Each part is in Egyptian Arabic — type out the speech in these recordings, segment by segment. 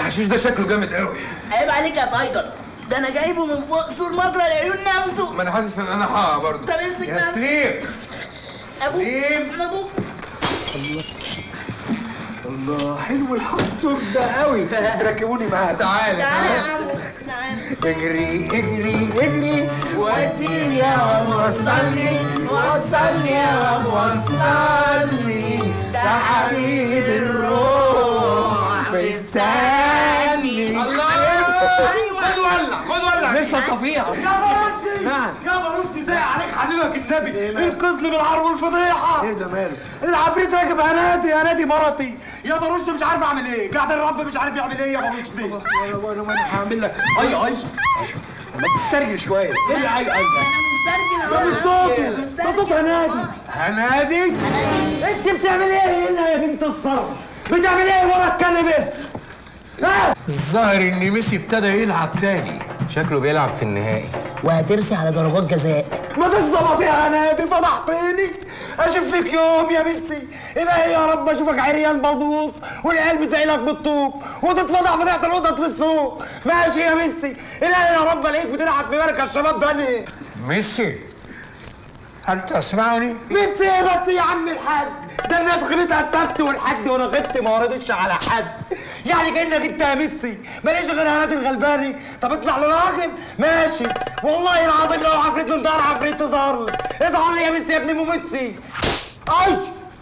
الحشيش ده شكله جامد قوي عيب عليك يا تايجر ده انا جايبه من فوق سور مجرى العيون نفسه ما انا حاسس ان انا هقع برضه طب امسك يا نفسك. سليم ابوك سليم. ابوك الله حلو الحنطور ده قوي ركبوني معاك تعالى تعالى يا تعالى عمو تعالى اجري اجري اجري وديني يا رب وصلني وصلني يا رب وصلني ده حبيب الروح مستني الله خد ولع خد ولع لسه طفيها يا مرشدي نعم. يا مرشدي زي عليك حبيبك النبي انقذني من العار والفضيحه ايه ده ماله؟ العفريت راكب هنادي يا نادي مرتي يا مرشدي مش عارف اعمل ايه قاعد الرب مش عارف يعمل ايه يا مرشدي وانا وانا وانا هعمل لك اي اي ما تسترجل شويه ايه اللي عايز انا مسترجل ده أهو. مش صوته ده صوت هنادي هنادي انت بتعمل ايه هنا يا بنت الصرف بتعمل ايه ورا الكنبه ها الظاهر ان ميسي ابتدى يلعب تاني شكله بيلعب في النهائي وهترسي على ضربات جزاء ما تتظبط يا هنادي فضحتني اشوف فيك يوم يا ميسي الهي يا رب اشوفك عريان بلبوص والعيال بتزعلك بالطوب وتتفضح فضيحه القطط في السوق ماشي يا ميسي الهي يا رب الاقيك بتلعب في مركز شباب بني ميسي هل تسمعني؟ ميسي ايه بس يا عم الحاج ده الناس غلطها السبت والحد وانا غبت ما وردتش على حد يعني كانك انت يا ميسي ماليش غير هنادي الغلباني طب اطلع لراجل ماشي والله العظيم لو عفريت من ظهر عفريت تظهر لي اظهر لي يا ميسي يا ابن ام ميسي اي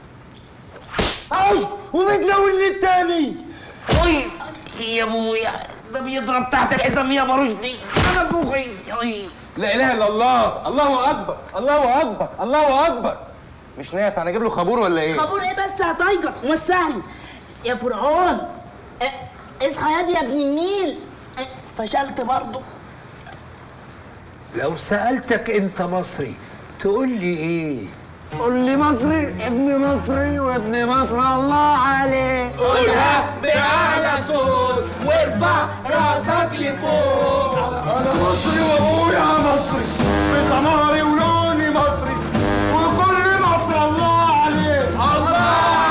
اي وبتلون التاني اي يا ابويا ده بيضرب تحت الحزام يا مرشدي انا فوقي اي لا اله الا الله الله اكبر الله اكبر الله اكبر مش نافع انا اجيب له خابور ولا ايه خبور ايه بس يا تايجر مش سهل يا فرعون اه، اصحى يا دي يا ابن النيل اه، فشلت برضه لو سألتك أنت مصري تقول لي إيه؟ قول لي مصري ابن مصري وابن مصر الله عليه قولها بأعلى صوت وارفع راسك لفوق انا مصري وابويا مصري بسماري ولوني مصري وكل مصر الله عليه الله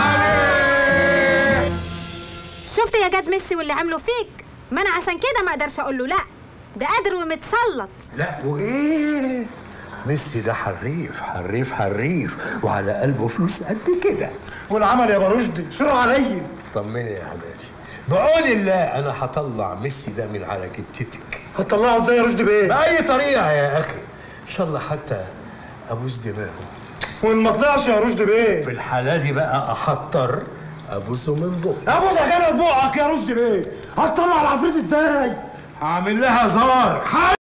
عليه شفت يا جاد ميسي واللي عمله فيك ما انا عشان كده ما اقدرش اقول له لا ده قادر ومتسلط لا وإيه؟ ميسي ده حريف حريف حريف وعلى قلبه فلوس قد كده والعمل يا برشدي شو علي طمني يا حبيبي بعون الله أنا هطلع ميسي ده من على جتتك هتطلعه ازاي يا رشدي بيه بأي طريقة يا أخي إن شاء الله حتى أبوس دماغه وان ما طلعش يا رشدي في بيه الحالة دي بقى أخطر أبوسه من بقه ابوسك انا بوقك يا رشدي بيه هتطلع العفريت ازاي هعمل لها زار